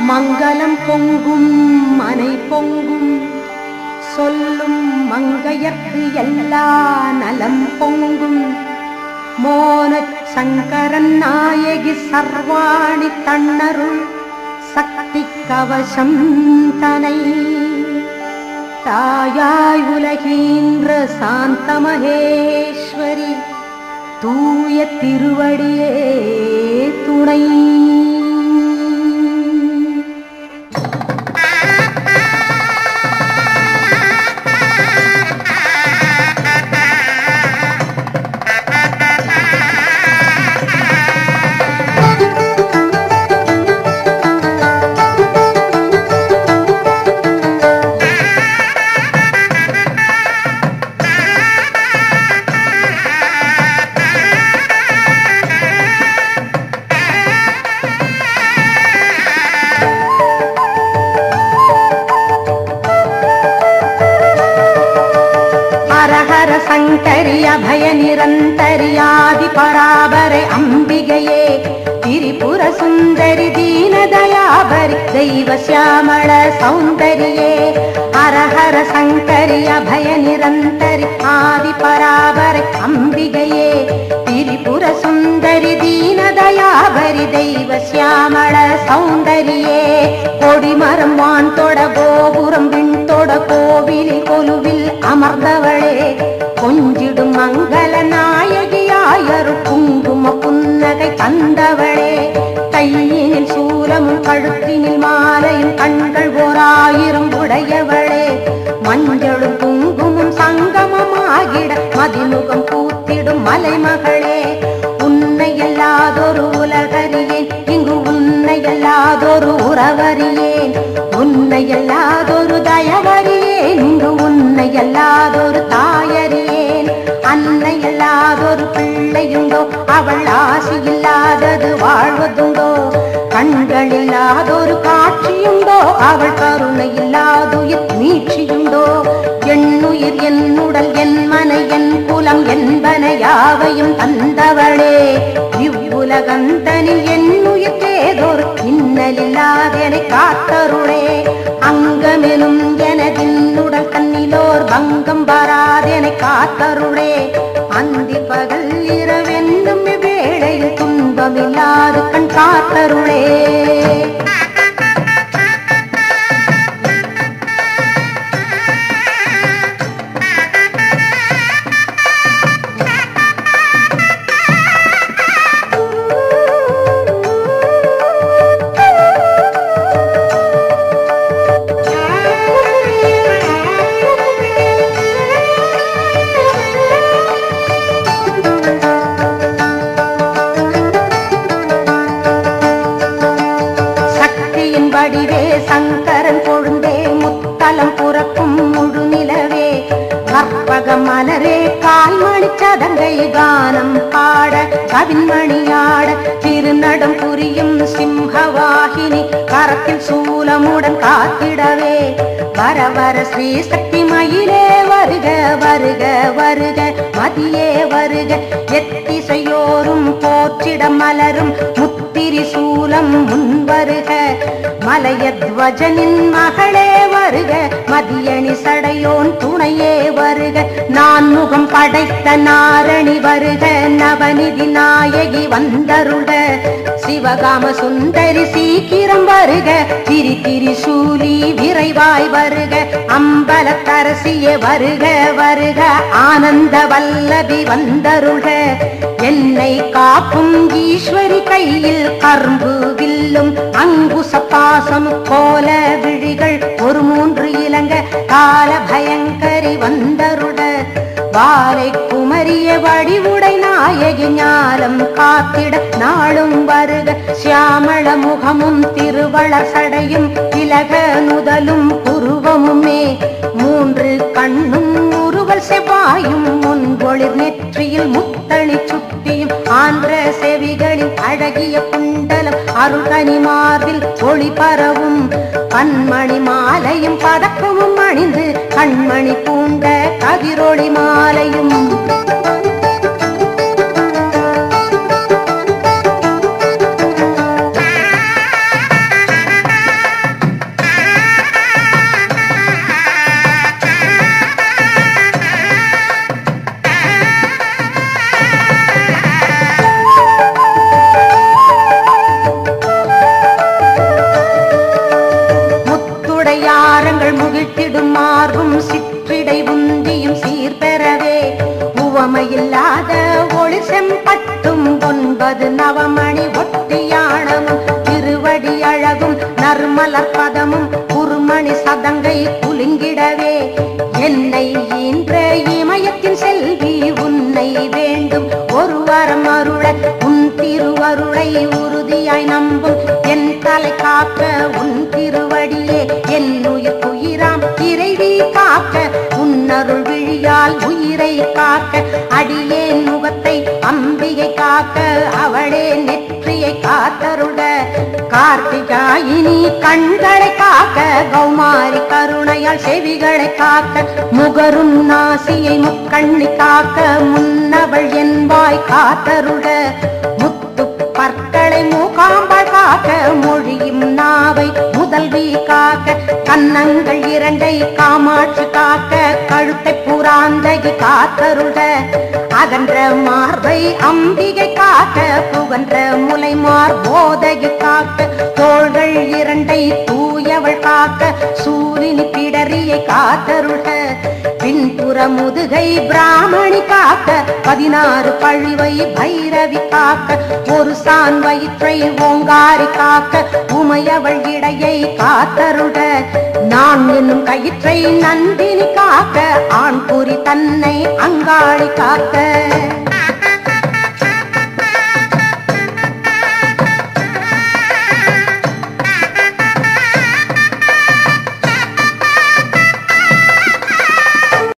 மங்களம் பொங்கும் மனை பொங்கும் சொல்லும் மங்கையர்க்கு எல்லா நலம் பொங்கும் மோன சங்கரன் நாயகி சர்வாணி தன்னருள் சக்தி கவசம் தனை தாயாய் உலகீன்ற சாந்த மகேஸ்வரி தூய திருவடியே துணை ஹரஹர சங்கரி அபய நிரந்தரியாதி பராபரை அம்பிகையே திரிபுர சுந்தரி தீனதயாபரி தெய்வ சியாமள சௌந்தரியே ஹரஹர சங்கரி அபய நிரந்தரி ஆதி பராபரை அம்பிகையே திரிபுர சுந்தரி தீனதயாபரி தெய்வ சியாமள சௌந்தரியே கொடிமரம் வான் தொட கோபுரம் விண் தொட கோவிலில் கொலுவில் அமர்ந்தவளே கொஞ்சிடும் மங்கள நாயகியாயரு குங்கும புன்னகை தந்தவளே கையினில் சூலமும் கழுத்தினில் மாலையும் கண்கள் ஓராயிரம் உடையவளே மஞ்சளும் குங்குமம் சங்கமமாகிட மதிமுகம் பூத்திடும் மலைமகளே உன்னை எல்லாதொரு உலகறியேன் இங்கு உன்னை எல்லாதொரு உறவறியேன் உன்னை எல்லாதொரு தயவறியேன் இங்கு உன்னை எல்லாதொரு தாயறியேன் அன்னை எல்லாதொரு பிள்ளையுண்டோ அவள் ஆசி இல்லாதது வாழ்வதுண்டோ கண்கள் இல்லாதொரு காட்சியுண்டோ அவள் கருணை இல்லாதுயிர் மீட்சியுண்டோ எண்ணுயிர் என்னுடல் என் மனை என் குலம் என்பன யாவையும் தந்தவளே இவ்வுலகந்தனில் என்னுயிர் ஏதொரு இன்னலில்லாதெனை காத்தருளே அங்கமெனும் எனதின்னுடல் தன்னிலோர் பங்கம் வராதெனை காத்தருளே அந்தி பகல் இரவென்னும் வேளையில் துன்பமில்லாது கண் காத்தருளே சக்தியின் வடிவே சங்கரன் கொழுந்தே முத்தலம் புறக்கும் முழு நிலவே கற்பக மலரே கால்மணி சதங்கை கானம் பாட கவின்மணியாட திருநடம் புரியும் சிம்ஹவாகினி கரத்தில் சூலமுடன் காத்திடவே வர வர ஸ்ரீ சக்தி மயிலே வருக வருக வருக மதியே வருக எத்திசையோரும் போற்றிட மலரும் முத்திரி சூலம் முன் வருக மலையத்வஜனின் மகளே வருக மதியணி சடையோன் துணையே வருக நான் முகம் படைத்த நாரணி வருக நவநிதி நாயகி வந்தருக சிவகாம சுந்தரி சீக்கிரம் வருக திரி திரி சூலி விரைவாய் வருக அம்பலத்தரசியே வருக வருக ஆனந்த வல்லபி வந்தருக என்னை காக்கும் ஈஸ்வரி கையில் கரும்பு வில்லும் அங்குச பாசம் கோல விழிகள் ஒரு மூன்று இலங்க கால பயங்கரி வந்தருட வாரை குமரிய வடிவுடை நாயகி ஞாலம் காத்திட நாளும் வருக சியாமள முகமும் திருவள சடையும் இலக நுதலும் புருவமுமே மூன்று கண்ணும் உருவல் செவ்வாயும் முன்பொளிர் நெற்றியில் முத்தணி சுட்டியும் ஆந்திர செவிகளில் அழகிய குண்டலம் அருள்கனி மார்பில் ஒளி பரவும் கண்மணி மாலையும் பதக்கமும் அணிந்து கண்மணி பூண்ட கதிரொளி மாலையும் மலர்பதமும் குறுமணி சதங்கை குலுங்கிடவே என்னை ஈன்ற இமயத்தின் செல்வி உன்னை வேண்டும் ஒரு வாரம் அருள உன் திருவருளை உறுதியாய் நம்பும் என் தலை காக்க உன் திருவடியே என் உயிர் உயிராம் இறைவி காக்க உன்னருள் விழியால் உயிரை காக்க அடியேன் முகத்தை அம்பிகை காக்க அவளே நெற்றியை காத்தருட கார்த்திகாயினி கண்களை காக்க கௌமாரி கருணையால் செவிகளை காக்க முகரும் நாசியை முக்கண்ணி காக்க முன்னவள் என்பாய் காத்தருட முத்து பற்களை மூகாம்பாள் காக்க மொழியும் நாவை முதல்வி காக்க கன்னங்கள் இரண்டை காமாட்சி காக்க கழுத்தை புறாந்தகி காத்தருட அகன்ற மார்பை அம்பிகை காக்க புகன்ற முலைமார் போதகி காக்க தோள்கள் இரண்டை தூயவள் காக்க சூரினி பிடரியை காத்தருட பின்புற முதுகை பிராமணி காக்க பதினாறு பழிவை பைரவி காக்க ஒரு சான் வயிற்றை ஓங்காரி காக்க உமையவள் இடையை காத்தருட நான் என்னும் கயிற்றை நந்தினி காக்க ஆண் குறி தன்னை அங்காளி காக்க